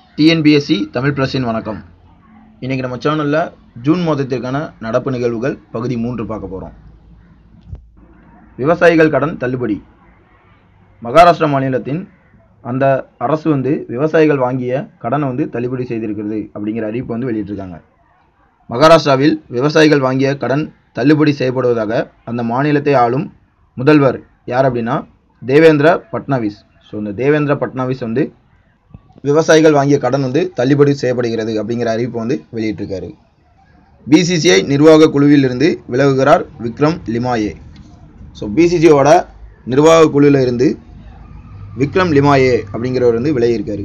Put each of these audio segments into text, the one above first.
TNPSC Tamil ப்ளஸின் வணக்கம் இன்றைக்கி நம்ம சேனலில் ஜூன் மாதத்திற்கான நடப்பு நிகழ்வுகள் பகுதி மூன்று பார்க்க போகிறோம் விவசாயிகள் கடன் தள்ளுபடி மகாராஷ்டிரா மாநிலத்தின் அந்த அரசு வந்து விவசாயிகள் வாங்கிய கடனை வந்து தள்ளுபடி செய்திருக்கிறது அப்படிங்கிற அறிவிப்பு வந்து வெளியிட்டிருக்காங்க மகாராஷ்டிராவில் விவசாயிகள் வாங்கிய கடன் தள்ளுபடி செய்யப்படுவதாக அந்த மாநிலத்தை ஆளும் முதல்வர் யார் அப்படின்னா தேவேந்திர பட்னாவிஸ் ஸோ இந்த தேவேந்திர பட்னாவிஸ் வந்து விவசாயிகள் வாங்கிய கடன் வந்து தள்ளுபடி செய்யப்படுகிறது அப்படிங்கிற அறிவிப்பு வந்து வெளியிட்டிருக்காரு பிசிசிஐ நிர்வாக குழுவில் இருந்து விலகுகிறார் விக்ரம் லிமாயே ஸோ பிசிசிஐயோட நிர்வாக குழுவில் இருந்து விக்ரம் லிமாயே அப்படிங்கிறவர் வந்து விலகியிருக்காரு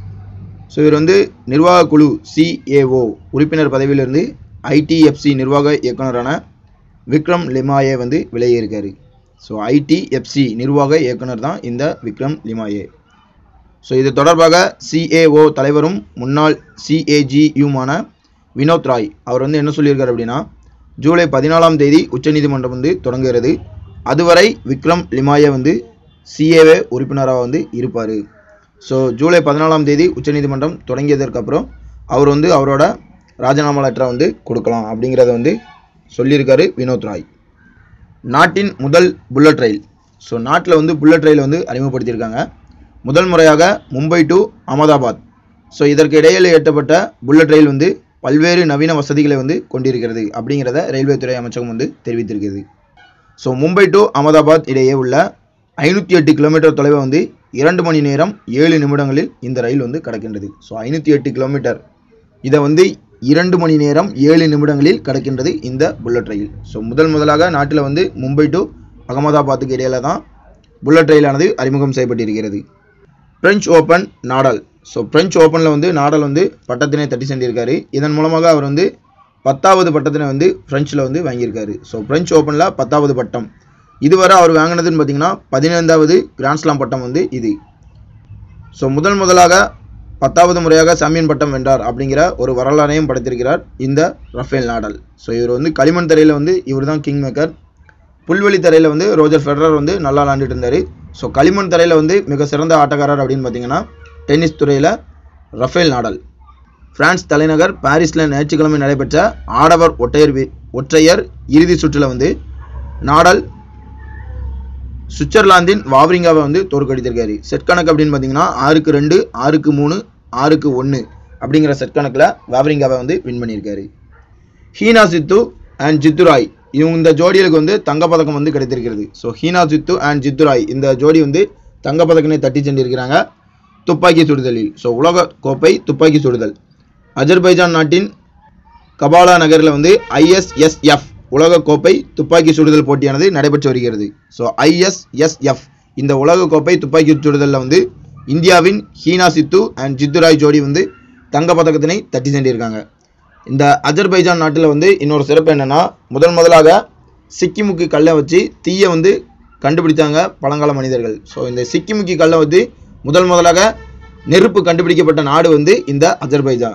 ஸோ இவர் வந்து நிர்வாக குழு சிஏஓ உறுப்பினர் பதவியிலிருந்து ஐடிஎஃப்சி நிர்வாக இயக்குனரான விக்ரம் லிமாயே வந்து விலகியிருக்காரு ஸோ ஐடிஎஃப்சி நிர்வாக இயக்குனர் தான் இந்த விக்ரம் லிமாயே ஸோ இது தொடர்பாக சிஏஓ தலைவரும் முன்னாள் சிஏஜியுமான வினோத் ராய் அவர் வந்து என்ன சொல்லியிருக்காரு அப்படின்னா ஜூலை பதினாலாம் தேதி உச்சநீதிமன்றம் வந்து தொடங்குகிறது அதுவரை விக்ரம் லிமாயே வந்து சிஏஏ உறுப்பினராக வந்து இருப்பார் ஸோ ஜூலை பதினாலாம் தேதி உச்சநீதிமன்றம் தொடங்கியதற்கப்புறம் அவர் வந்து அவரோட ராஜினாமா லெட்டரை வந்து கொடுக்கலாம் அப்படிங்கிறத வந்து சொல்லியிருக்காரு வினோத் ராய் நாட்டின் முதல் புல்லட் ரயில் ஸோ நாட்டில் வந்து புல்லட் ரயில் வந்து அறிமுகப்படுத்தியிருக்காங்க முதல் முறையாக மும்பை டு அகமதாபாத் ஸோ இதற்கு இடையில் எட்டப்பட்ட புல்லட் ரயில் வந்து பல்வேறு நவீன வசதிகளை வந்து கொண்டிருக்கிறது அப்படிங்கிறத ரயில்வே துறை அமைச்சகம் வந்து தெரிவித்திருக்கிறது ஸோ மும்பை டு அகமதாபாத் இடையே உள்ள ஐநூற்றி எட்டு கிலோமீட்டர் தொலைவை வந்து இரண்டு மணி நேரம் ஏழு நிமிடங்களில் இந்த ரயில் வந்து கடக்கின்றது ஸோ ஐநூற்றி எட்டு கிலோமீட்டர் இதை வந்து இரண்டு மணி நேரம் ஏழு நிமிடங்களில் கடக்கின்றது இந்த புல்லட் ரயில் ஸோ முதல் முதலாக நாட்டில் வந்து மும்பை டு அகமதாபாத்துக்கு இடையில தான் புல்லட் ரயிலானது அறிமுகம் செய்யப்பட்டிருக்கிறது French open Nadal so French ஓப்பனில் வந்து நாடால் வந்து பட்டத்தினை தட்டி சென்றிருக்காரு இதன் மூலமாக அவர் வந்து பத்தாவது பட்டத்தினை வந்து ஃப்ரெஞ்சில் வந்து வாங்கியிருக்காரு ஸோ பிரெஞ்சு ஓப்பனில் பத்தாவது பட்டம் இதுவரை அவர் வாங்கினதுன்னு பார்த்தீங்கன்னா பதினைந்தாவது கிராண்ட்ஸ்லாம் பட்டம் வந்து இது ஸோ முதல் முதலாக பத்தாவது முறையாக சாம்பியன் பட்டம் வென்றார் அப்படிங்கிற ஒரு வரலாறையும் படைத்திருக்கிறார் இந்த ரஃபேல் நாடல் ஸோ இவர் வந்து களிமண் தரையில் வந்து இவர் தான் கிங் மேக்கர் புல்வெளி தரையில் வந்து ரோஜர் ஃபெடரர் வந்து நல்லா விளாண்டுட்டு இருந்தார் ஸோ களிமண் தரையில் வந்து மிக சிறந்த ஆட்டக்காரர் அப்படின்னு பார்த்தீங்கன்னா டென்னிஸ் துறையில் ரஃபேல் நாடல் பிரான்ஸ் தலைநகர் பாரிஸில் ஞாயிற்றுக்கிழமை நடைபெற்ற ஆடவர் ஒற்றையர் வி- ஒற்றையர் இறுதி சுற்றில் வந்து நாடல் சுவிட்சர்லாந்தின் வாவ்ரிங்காவை வந்து தோற்கடித்திருக்காரு செட் கணக்கு அப்படின்னு பார்த்தீங்கன்னா ஆறுக்கு ரெண்டு ஆறுக்கு மூணு ஆறுக்கு ஒன்று அப்படிங்கிற செட் கணக்கில் வாவ்ரிங்காவை வந்து வின் பண்ணியிருக்காரு ஹீனா சித்து அண்ட் ஜித்துராய் இவங்க இந்த ஜோடிகளுக்கு வந்து தங்கப்பதக்கம் வந்து கிடைத்திருக்கிறது ஸோ ஹீனா சித்து அண்ட் ஜித்துராய் இந்த ஜோடி வந்து தங்கப்பதக்கனை தட்டி சென்றிருக்கிறாங்க துப்பாக்கி சுடுதலில் ஸோ உலக கோப்பை துப்பாக்கி சுடுதல் அஜர்பைஜான் நாட்டின் கபாலா நகரில் வந்து ஐஎஸ்எஸ்எஃப் உலக கோப்பை துப்பாக்கி சுடுதல் போட்டியானது நடைபெற்று வருகிறது ஸோ ஐஎஸ்எஸ்எஃப் இந்த உலக கோப்பை துப்பாக்கி சுடுதலில் வந்து இந்தியாவின் ஹீனா சித்து அண்ட் ஜித்துராய் ஜோடி வந்து தங்க பதக்கத்தினை தட்டி சென்றிருக்காங்க இந்த அஜர்பைஜான் நாட்டில் வந்து இன்னொரு சிறப்பு என்னன்னா முதல் முதலாக சிக்கிமுக்கி கல்லை வச்சு தீயை வந்து கண்டுபிடித்தாங்க பழங்கால மனிதர்கள் ஸோ இந்த சிக்கிமுக்கி கல்லை வந்து முதல் முதலாக நெருப்பு கண்டுபிடிக்கப்பட்ட நாடு வந்து இந்த அஜர்பைஜான்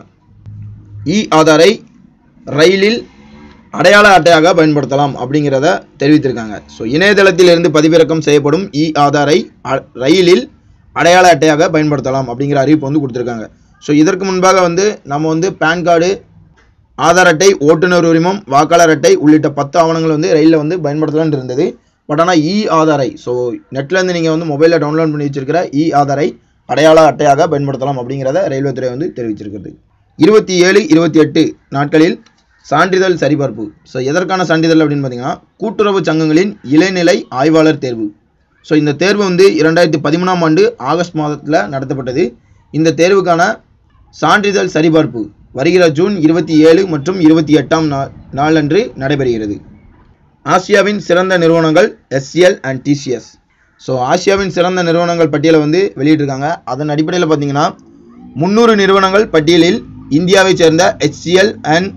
இ ஆதாரை ரயிலில் அடையாள அட்டையாக பயன்படுத்தலாம் அப்படிங்கிறத தெரிவித்திருக்காங்க ஸோ இணையதளத்தில் இருந்து பதிவிறக்கம் செய்யப்படும் இ ஆதாரை அ- ரயிலில் அடையாள அட்டையாக பயன்படுத்தலாம் அப்படிங்கிற அறிவிப்பு வந்து கொடுத்துருக்காங்க ஸோ இதற்கு முன்பாக வந்து நம்ம வந்து பேன் கார்டு ஆதார் அட்டை ஓட்டுநர் உரிமம் வாக்காளர் அட்டை உள்ளிட்ட பத்து ஆவணங்கள் வந்து ரயிலில் வந்து பயன்படுத்தலாம்னு இருந்தது பட் ஆனால் இ ஆதாரை ஸோ நெட்லேருந்து நீங்கள் வந்து மொபைலில் டவுன்லோட் பண்ணி வச்சிருக்கிற இ ஆதாரை அடையாள அட்டையாக பயன்படுத்தலாம் அப்படிங்கிறத ரயில்வே துறை வந்து தெரிவிச்சிருக்கிறது இருபத்தி ஏழு இருபத்தி எட்டு நாட்களில் சான்றிதழ் சரிபார்ப்பு ஸோ எதற்கான சான்றிதழ் அப்படின்னு பார்த்தீங்கன்னா கூட்டுறவு சங்கங்களின் இளநிலை ஆய்வாளர் தேர்வு ஸோ இந்த தேர்வு வந்து இரண்டாயிரத்தி பதிமூணாம் ஆண்டு ஆகஸ்ட் மாதத்தில் நடத்தப்பட்டது இந்த தேர்வுக்கான சான்றிதழ் சரிபார்ப்பு வருகிற ஜூன் இருபத்தி ஏழு மற்றும் இருபத்தி எட்டாம் நா நாளன்று நடைபெறுகிறது ஆசியாவின் சிறந்த நிறுவனங்கள் எஸ்சிஎல் அண்ட் டிசிஎஸ் ஸோ ஆசியாவின் சிறந்த நிறுவனங்கள் பட்டியலை வந்து வெளியிட்டிருக்காங்க அதன் அடிப்படையில் பார்த்தீங்கன்னா முந்நூறு நிறுவனங்கள் பட்டியலில் இந்தியாவைச் சேர்ந்த HCL அண்ட்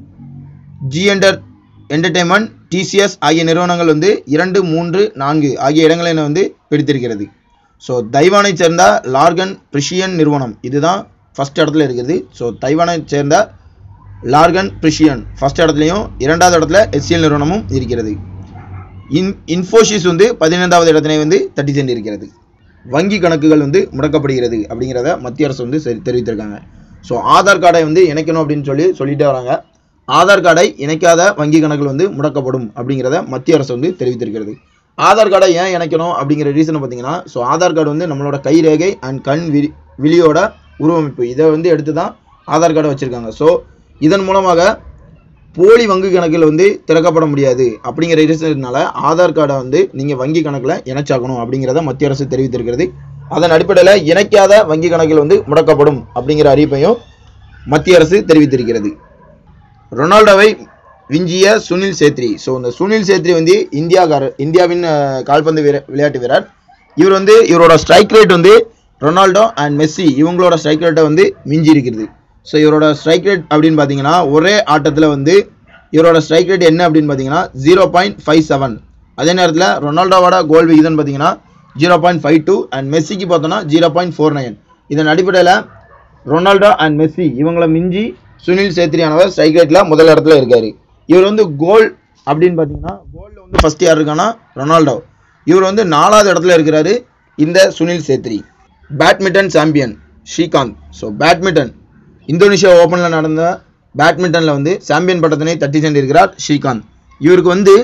ஜிஎன்டர் என்டர்டைன்மெண்ட் டிசிஎஸ் ஆகிய நிறுவனங்கள் வந்து இரண்டு மூன்று நான்கு ஆகிய இடங்களை வந்து பிடித்திருக்கிறது ஸோ தைவானைச் சேர்ந்த லார்கன் பிரிஷியன் நிறுவனம் இதுதான் ஃபர்ஸ்ட் இடத்துல இருக்குது ஸோ தைவானைச் சேர்ந்த லார்கன் பிரிஷியன் ஃபர்ஸ்ட் இடத்துலையும் இரண்டாவது இடத்துல HCL நிறுவனமும் இருக்கிறது இன் இன்ஃபோசிஸ் வந்து பதினைந்தாவது இடத்தினை வந்து தட்டி சென்றிருக்கிறது வங்கி கணக்குகள் வந்து முடக்கப்படுகிறது அப்படிங்கிறத மத்திய அரசு வந்து சரி தெரிவித்திருக்காங்க ஸோ ஆதார் கார்டை வந்து இணைக்கணும் அப்படின்னு சொல்லி சொல்லிட்டே வராங்க ஆதார் கார்டை இணைக்காத வங்கி கணக்குகள் வந்து முடக்கப்படும் அப்படிங்கிறத மத்திய அரசு வந்து தெரிவித்திருக்கிறது ஆதார் கார்டை ஏன் இணைக்கணும் அப்படிங்கிற ரீசனை பார்த்தீங்கன்னா ஸோ ஆதார் கார்டு வந்து நம்மளோட கைரேகை அண்ட் கண் விழி விழியோட உருவமைப்பு இதை வந்து எடுத்து தான் ஆதார் கார்டை வச்சுருக்காங்க ஸோ இதன் மூலமாக போலி வங்கி கணக்கில் வந்து திறக்கப்பட முடியாது அப்படிங்கிற ரீசனால ஆதார் கார்டை வந்து நீங்கள் வங்கி கணக்கில் இணைச்சாக்கணும் அப்படிங்கிறத மத்திய அரசு தெரிவித்திருக்கிறது அதன் அடிப்படையில் இணைக்காத வங்கி கணக்கில் வந்து முடக்கப்படும் அப்படிங்கிற அறிவிப்பையும் மத்திய அரசு தெரிவித்திருக்கிறது ரொனால்டோவை விஞ்சிய சுனில் சேத்ரி ஸோ இந்த சுனில் சேத்ரி வந்து இந்தியாக்காரர் இந்தியாவின் அஹ், கால்பந்து வீர விளையாட்டு வீரர் இவர் வந்து இவரோட ஸ்ட்ரைக் ரேட் வந்து ரொனால்டோ அண்ட் மெஸ்ஸி இவங்களோட ஸ்ட்ரைக் ரேட்டை வந்து மிஞ்சி இருக்கிறது ஸோ இவரோட ஸ்ட்ரைக் ரேட் அப்படின்னு பார்த்தீங்கன்னா ஒரே ஆட்டத்தில் வந்து இவரோட ஸ்ட்ரைக் ரேட் என்ன அப்படின்னு பார்த்தீங்கன்னா ஜீரோ பாயிண்ட் ஃபைவ் செவன் அதே நேரத்தில் ரொனால்டோவோட கோல் விகிதம்னு பார்த்தீங்கன்னா zero point five two and மெஸ்ஸிக்கு பார்த்தோன்னா ஜீரோ பாயிண்ட் ஃபோர் நைன் இதன் அடிப்படையில் ரொனால்டோ அண்ட் மெஸ்ஸி இவங்கள மிஞ்சி சுனில் சேத்ரியானவர் ஸ்ட்ரைக் ரேட்டில் முதல் இடத்துல இருக்காரு இவர் வந்து கோல் அப்படின்னு பார்த்தீங்கன்னா கோலில் வந்து ஃபர்ஸ்ட் யார் இருக்கான்னா ரொனால்டோ இவர் வந்து நாலாவது இடத்துல இருக்கிறாரு இந்த Sunil Chhetri badminton champion Srikanth so badminton Indonesia ஓப்பனில் நடந்த பேட்மிண்டனில் வந்து சாம்பியன் பட்டத்தினை தட்டி சென்றிருக்கிறார் ஸ்ரீகாந்த் இவருக்கு வந்து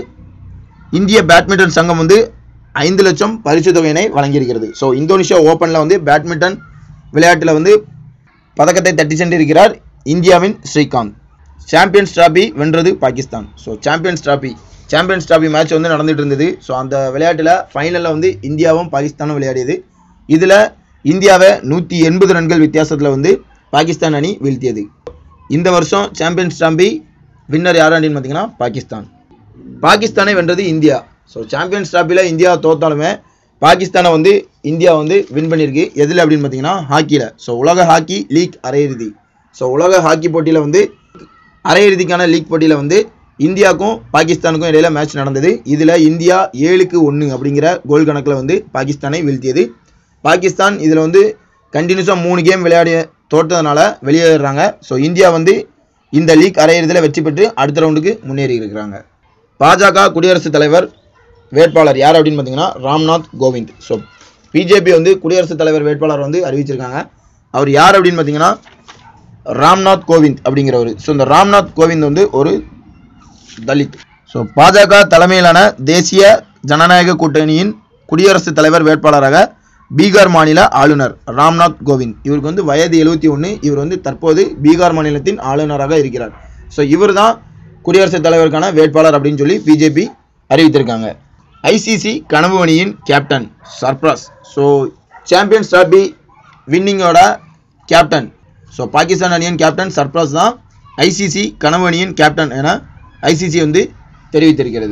இந்திய பேட்மிண்டன் சங்கம் வந்து ஐந்து லட்சம் பரிசு தொகையினை வழங்கியிருக்கிறது ஸோ இந்தோனேஷியா ஓப்பனில் வந்து பேட்மிண்டன் விளையாட்டில் வந்து பதக்கத்தை தட்டி சென்றிருக்கிறார் இந்தியாவின் ஸ்ரீகாந்த் சாம்பியன்ஸ் டிராபி வென்றது Pakistan so champions trophy champions trophy match வந்து நடந்துட்டு இருந்தது ஸோ அந்த விளையாட்டில் ஃபைனலில் வந்து இந்தியாவும் பாகிஸ்தானும் விளையாடியது இதில் இந்தியாவை நூற்றி எண்பது ரன்கள் வித்தியாசத்தில் வந்து பாகிஸ்தான் அணி வீழ்த்தியது இந்த வருஷம் சாம்பியன்ஸ் டிராபி வின்னர் யார் அப்படின்னு பார்த்தீங்கன்னா பாகிஸ்தான் பாகிஸ்தானை வென்றது இந்தியா ஸோ சாம்பியன்ஸ் டிராபியில் இந்தியா தோத்தாலுமே பாகிஸ்தானை வந்து இந்தியா வந்து வின் பண்ணியிருக்கு எதில் அப்படின்னு பார்த்தீங்கன்னா ஹாக்கியில் ஸோ உலக ஹாக்கி லீக் அரையிறுதி ஸோ உலக ஹாக்கி போட்டியில் வந்து அரையிறுதிக்கான லீக் போட்டியில் வந்து இந்தியாவுக்கும் பாகிஸ்தானுக்கும் இடையில மேட்ச் நடந்தது இதில் இந்தியா ஏழுக்கு ஒன்று அப்படிங்கிற கோல் கணக்கில் வந்து பாகிஸ்தானை வீழ்த்தியது பாகிஸ்தான் இதில் வந்து கண்டினியூஸாக மூணு கேம் விளையாடி தோற்றதுனால வெளியேறாங்க ஸோ இந்தியா வந்து இந்த லீக் அரையிறுதியில் வெற்றி பெற்று அடுத்த ரவுண்டுக்கு முன்னேறி இருக்கிறாங்க பாஜக குடியரசுத் தலைவர் வேட்பாளர் யார் அப்படின்னு பார்த்தீங்கன்னா ராம்நாத் கோவிந்த் ஸோ பிஜேபி வந்து குடியரசுத் தலைவர் வேட்பாளர் வந்து அறிவிச்சிருக்காங்க அவர் யார் அப்படின்னு பார்த்தீங்கன்னா ராம்நாத் கோவிந்த் அப்படிங்கிறவர் ஸோ இந்த ராம்நாத் கோவிந்த் வந்து ஒரு தலித் ஸோ பாஜக தலைமையிலான தேசிய ஜனநாயக கூட்டணியின் குடியரசுத் தலைவர் வேட்பாளராக பீகார் மாநில ஆளுநர் ராம்நாத் கோவிந்த் இவருக்கு வந்து வயது எழுபத்தி ஒன்று இவர் வந்து தற்போது பீகார் மாநிலத்தின் ஆளுநராக இருக்கிறார் ஸோ இவர் தான் குடியரசுத் தலைவருக்கான வேட்பாளர் அப்படின்னு சொல்லி பிஜேபி அறிவித்திருக்காங்க ஐசிசி கனவு அணியின் captain Sarfaraz so champions trophy வின்னிங்கோட கேப்டன் ஸோ பாகிஸ்தான் அணியின் கேப்டன் சர்ப்ராஸ் தான் ஐசிசி கனவு அணியின் கேப்டன் என ஐசிசி வந்து தெரிவித்திருக்கிறது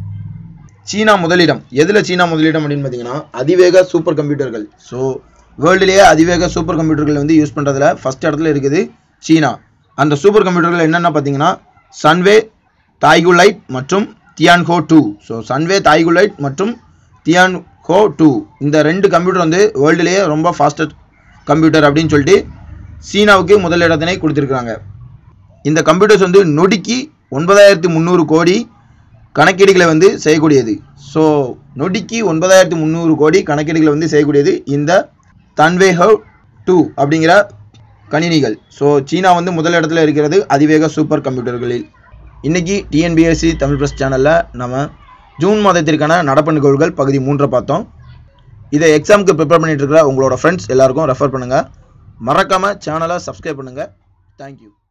சீனா முதலிடம் எதில் சீனா முதலிடம் அப்படின்னு பார்த்தீங்கன்னா அதிவேக சூப்பர் கம்ப்யூட்டர்கள் ஸோ வேர்ல்டுலேயே அதிவேக சூப்பர் கம்ப்யூட்டர்கள் வந்து யூஸ் பண்ணுறதுல ஃபர்ஸ்ட் இடத்துல இருக்குது சீனா அந்த சூப்பர் கம்ப்யூட்டர்கள் என்னென்ன பார்த்தீங்கன்னா சன்வே தாய்குலைட் மற்றும் Tianhe two so Sunway TaihuLight மற்றும் தியான்ஹோ டூ இந்த ரெண்டு கம்ப்யூட்டர் வந்து வேர்ல்டுலேயே ரொம்ப ஃபாஸ்டஸ்ட் கம்ப்யூட்டர் அப்படின்னு சொல்லிட்டு சீனாவுக்கு முதல் இடத்தினை கொடுத்துருக்காங்க இந்த கம்ப்யூட்டர்ஸ் வந்து நொடிக்கு ஒன்பதாயிரத்தி முந்நூறு கோடி கணக்கீடுகளை வந்து செய்யக்கூடியது ஸோ நொடிக்கு ஒன்பதாயிரத்தி முந்நூறு கோடி கணக்கீடுகளை வந்து செய்யக்கூடியது இந்த தன்வேஹவ் டூ அப்படிங்கிற கணினிகள் ஸோ சீனா வந்து முதல் இடத்துல இருக்கிறது அதிவேக சூப்பர் கம்ப்யூட்டர்களில் இன்னைக்கு டிஎன்பிஎஸ்சி தமிழ் ப்ரெஸ் சேனலில் நம்ம ஜூன் மாதத்திற்கான நடப்பு நிகழ்வுகள் பகுதி மூன்றை பார்த்தோம் இதை எக்ஸாமுக்கு ப்ரிப்பேர் பண்ணிட்டு இருக்கிற உங்களோட ஃப்ரெண்ட்ஸ் எல்லாருக்கும் ரெஃபர் பண்ணுங்கள் மறக்காமல் சேனலை சப்ஸ்கிரைப் பண்ணுங்கள் தேங்க்யூ